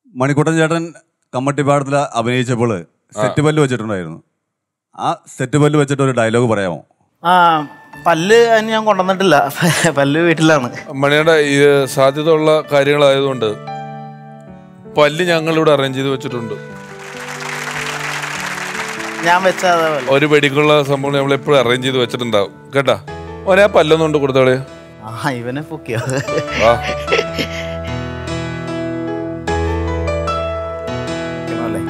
മണിക്കുട്ടൻ ചേട്ടൻ കമ്മട്ടിപ്പാടത്തിൽ അഭിനയിച്ചപ്പോൾ സെറ്റ് പല്ല് വെച്ചിട്ടുണ്ടായിരുന്നു ആ സെറ്റ് പല്ല് വെച്ചിട്ട് ഒരു ഡയലോഗ് പറയാമോ ആ പല്ല് അതിന് ഞാൻ കൊണ്ടുവന്നിട്ടില്ല പല്ല് വീട്ടിലാണ് മണിയുടെ ഈ സാധ്യത ഉള്ള കാര്യങ്ങളായതുകൊണ്ട് പല്ല് ഞങ്ങളിവിടെ അറേഞ്ച് ചെയ്ത് വെച്ചിട്ടുണ്ട് ഞാൻ വെച്ച അതേപോലെ ഒരു വെടിക്കുള്ള സംഭവം നമ്മൾ എപ്പോഴും അറേഞ്ച് ചെയ്ത് വെച്ചിട്ടുണ്ടാവും കേട്ടാ ഓനെ പല്ലൊന്നും കൊണ്ട് കൊടുത്തോളെ ആ ഇവനെ പൊക്കിയോ വാ അല്ലേ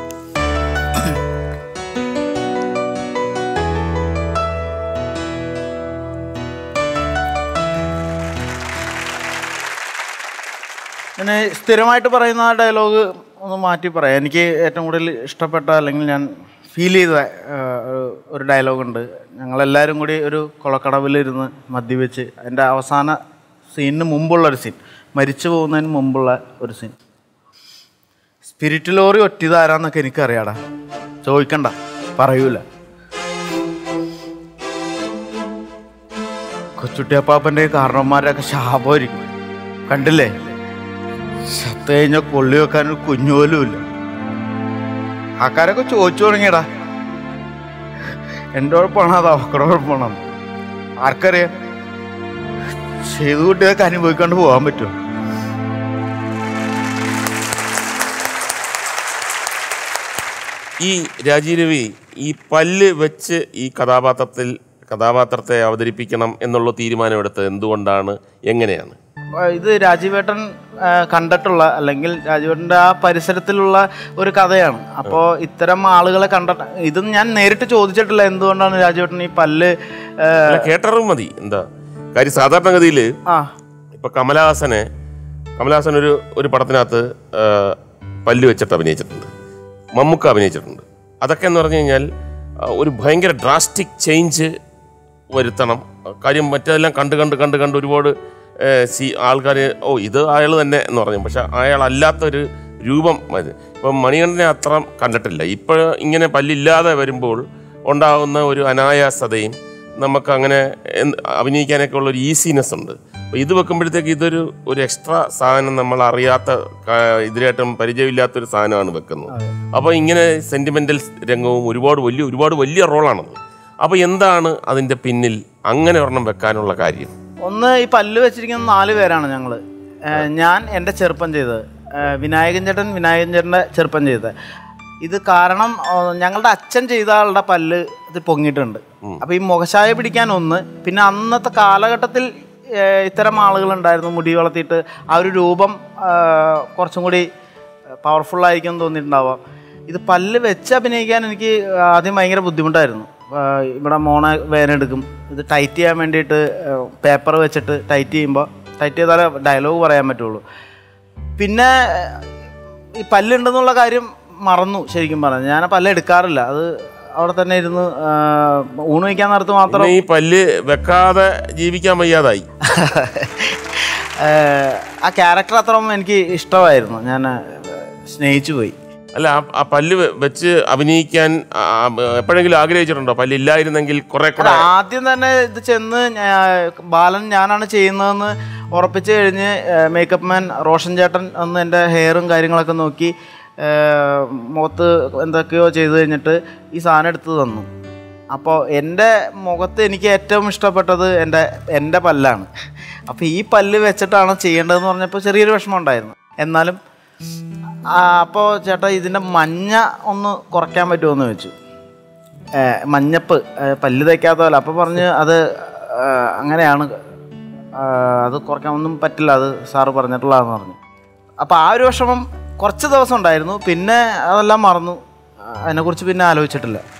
പിന്നെ സ്ഥിരമായിട്ട് പറയുന്ന ആ ഡയലോഗ് ഒന്ന് മാറ്റി പറയാം എനിക്ക് ഏറ്റവും കൂടുതൽ ഇഷ്ടപ്പെട്ട അല്ലെങ്കിൽ ഞാൻ ഫീൽ ചെയ്ത ആ, ഒരു- ഒരു ഡയലോഗുണ്ട് ഞങ്ങളെല്ലാവരും കൂടി ഒരു കുളക്കടവിലിരുന്ന് മദ്യവെച്ച് അതിൻ്റെ അവസാന സീനിന് മുമ്പുള്ള ഒരു സീൻ മരിച്ചു പോകുന്നതിന് മുമ്പുള്ള ഒരു സീൻ സ്പിരിറ്റ് ലോറി ഒറ്റിയതാരാന്നൊക്കെ എനിക്കറിയാടാ ചോദിക്കണ്ട പറയൂല കൊച്ചുട്ടിയപ്പാപ്പൻ്റെ കാരണവന്മാരൊക്കെ ശാപമായിരിക്കും കണ്ടില്ലേ ചത്ത് കഴിഞ്ഞാൽ കൊള്ളി വെക്കാൻ ഒരു കുഞ്ഞു പോലും ഇല്ല ആൾക്കാരൊക്കെ ചോദിച്ചു തുടങ്ങിയടാ എൻ്റെ കുഴപ്പമാണോ അത് അവക്കടെ കുഴപ്പമാണോ ആർക്കറിയാം ചെയ്തു കുട്ടികൾക്ക് അനുഭവിക്കാണ്ട് പോകാൻ പറ്റുമോ ഈ രാജീവ് രവി ഈ പല്ല് വെച്ച് ഈ കഥാപാത്രത്തിൽ കഥാപാത്രത്തെ അവതരിപ്പിക്കണം എന്നുള്ള തീരുമാനമെടുത്തത് എന്തുകൊണ്ടാണ് എങ്ങനെയാണ് ആ, ഇത് രാജീവേട്ടൻ ആ, കണ്ടിട്ടുള്ള അല്ലെങ്കിൽ രാജീവേട്ടൻ്റെ ആ പരിസരത്തിലുള്ള ഒരു കഥയാണ് അപ്പോൾ ഇത്തരം ആളുകളെ കണ്ടിട്ട് ഇതും ഞാൻ നേരിട്ട് ചോദിച്ചിട്ടില്ല എന്തുകൊണ്ടാണ് രാജീവേട്ടൻ ഈ പല്ല് ആ, അല്ല കേട്ടറിവ് മതി എന്താ കാര്യം സാധാരണഗതിയിൽ ആ ഇപ്പൊ കമലഹാസനെ കമലഹാസൻ ഒരു ഒരു പടത്തിനകത്ത് ആ, പല്ല് വെച്ചിട്ട് അഭിനയിച്ചിട്ടുണ്ട് മമ്മൂക്ക അഭിനയിച്ചിട്ടുണ്ട് അതൊക്കെ എന്ന് പറഞ്ഞു കഴിഞ്ഞാൽ ആ, ഒരു ഭയങ്കര ഡ്രാസ്റ്റിക് ചേഞ്ച് വരുത്തണം കാര്യം മറ്റേതെല്ലാം കണ്ട് കണ്ട് കണ്ട് കണ്ട് ഒരുപാട് ഏ, സി ആൾക്കാർ ഓ ഇത് അയാൾ തന്നെ എന്ന് പറഞ്ഞു പക്ഷെ അയാൾ അല്ലാത്തൊരു രൂപം മതി ഇപ്പം മണികണ്ഠനെ അത്ര കണ്ടിട്ടില്ല ഇപ്പോൾ ഇങ്ങനെ പല്ലില്ലാതെ വരുമ്പോൾ ഉണ്ടാകുന്ന ഒരു അനായാസതയും നമുക്ക് അങ്ങനെ എന്ത് അഭിനയിക്കാനൊക്കെ ഉള്ള ഒരു ഈസിനെസ് ഉണ്ട് അപ്പോൾ ഇത് വെക്കുമ്പോഴത്തേക്ക് ഇതൊരു ഒരു എക്സ്ട്രാ സാധനം നമ്മൾ അറിയാത്ത ക- ഇതിലായിട്ടും പരിചയമില്ലാത്തൊരു സാധനമാണ് വെക്കുന്നത് അപ്പോൾ ഇങ്ങനെ സെൻറ്റിമെൻ്റൽ രംഗവും ഒരുപാട് വലിയ ഒരുപാട് വലിയ റോളാണത് അപ്പോൾ എന്താണ് അതിൻ്റെ പിന്നിൽ അങ്ങനെ ഒരെണ്ണം വെക്കാനുള്ള കാര്യം ഒന്ന് ഈ പല്ല് വെച്ചിരിക്കുന്ന നാല് പേരാണ് ഞങ്ങൾ ഞാൻ എൻ്റെ ചെറുപ്പം ചെയ്തത് ഏ, വിനായകൻ ചേട്ടൻ വിനായകൻ ചേട്ടൻ്റെ ചെറുപ്പം ചെയ്തത് ഇത് കാരണം ആ, ഞങ്ങളുടെ അച്ഛൻ ചെയ്ത ആളുടെ പല്ല് ഇത് പൊങ്ങിയിട്ടുണ്ട് അപ്പോൾ ഈ മുഖശായ പിടിക്കാൻ ഒന്ന് പിന്നെ അന്നത്തെ കാലഘട്ടത്തിൽ ഏ, ഇത്തരം ആളുകളുണ്ടായിരുന്നു മുടി വളർത്തിയിട്ട് ആ ഒരു രൂപം ആ, കുറച്ചും കൂടി പവർഫുൾ ആയിരിക്കും എന്ന് തോന്നിയിട്ടുണ്ടാവുക ഇത് പല്ല് വെച്ച് അഭിനയിക്കാൻ എനിക്ക് ആദ്യം ഭയങ്കര ബുദ്ധിമുട്ടായിരുന്നു ആ, ഇവിടെ മോണ വേനെടുക്കും ഇത് ടൈറ്റ് ചെയ്യാൻ വേണ്ടിയിട്ട് പേപ്പർ വെച്ചിട്ട് ടൈറ്റ് ചെയ്യുമ്പോൾ ടൈറ്റ് ചെയ്താലേ ഡയലോഗ് പറയാൻ പറ്റുള്ളൂ പിന്നെ ഈ പല്ലുണ്ടെന്നുള്ള കാര്യം മറന്നു ശരിക്കും പറഞ്ഞു ഞാൻ ആ പല്ല് എടുക്കാറില്ല അത് അവിടെ തന്നെ ഇരുന്ന് ആ, ഊണ് വയ്ക്കാൻ നേരത്ത് മാത്രം പിന്നെ ഈ പല്ല് വെക്കാതെ ജീവിക്കാൻ വയ്യാതായി ഏഹ്, ആ ക്യാരക്ടർ അത്ര എനിക്ക് ഇഷ്ടമായിരുന്നു ഞാൻ സ്നേഹിച്ചു പോയി അല്ല ആ- ആ പല്ല് വെ- വെച്ച് അഭിനയിക്കാൻ ആ, എപ്പോഴെങ്കിലും ആഗ്രഹിച്ചിട്ടുണ്ടോ പല്ലില്ലായിരുന്നെങ്കിൽ കുറെ അല്ല, കൂടെ ആദ്യം തന്നെ ഇത് ചെന്ന് ഞാ- ബാലൻ ഞാനാണ് ചെയ്യുന്നതെന്ന് ഉറപ്പിച്ച് കഴിഞ്ഞ് മേക്കപ്പ് മാൻ റോഷൻ ചേട്ടൻ ഒന്ന് എൻ്റെ ഹെയറും കാര്യങ്ങളൊക്കെ നോക്കി ഏഹ്, മുഖത്ത് എന്തൊക്കെയോ ചെയ്ത് കഴിഞ്ഞിട്ട് ഈ സാധനം എടുത്ത് തന്നു അപ്പോൾ എൻ്റെ മുഖത്ത് എനിക്ക് ഏറ്റവും ഇഷ്ടപ്പെട്ടത് എൻ്റെ എൻ്റെ പല്ലാണ് അപ്പോൾ ഈ പല്ല് വെച്ചിട്ടാണ് ചെയ്യേണ്ടതെന്ന് പറഞ്ഞപ്പോൾ ചെറിയൊരു വിഷമം ഉണ്ടായിരുന്നു എന്നാലും അപ്പോൾ ചേട്ടാ ഇതിൻ്റെ മഞ്ഞ ഒന്ന് കുറയ്ക്കാൻ പറ്റുമോ എന്ന് ചോദിച്ചു ഏ, മഞ്ഞപ്പ് ഏ, പല്ല് തയ്ക്കാത്ത പോലെ അപ്പോൾ പറഞ്ഞ് അത് ആ, അങ്ങനെയാണ് ആ, അത് കുറയ്ക്കാൻ ഒന്നും പറ്റില്ല അത് സാറ് പറഞ്ഞിട്ടുള്ളതെന്ന് പറഞ്ഞു അപ്പോൾ ആ ഒരു വിഷമം കുറച്ച് ദിവസം ഉണ്ടായിരുന്നു പിന്നെ അതെല്ലാം മറന്നു അതിനെക്കുറിച്ച് പിന്നെ ആലോചിച്ചിട്ടില്ല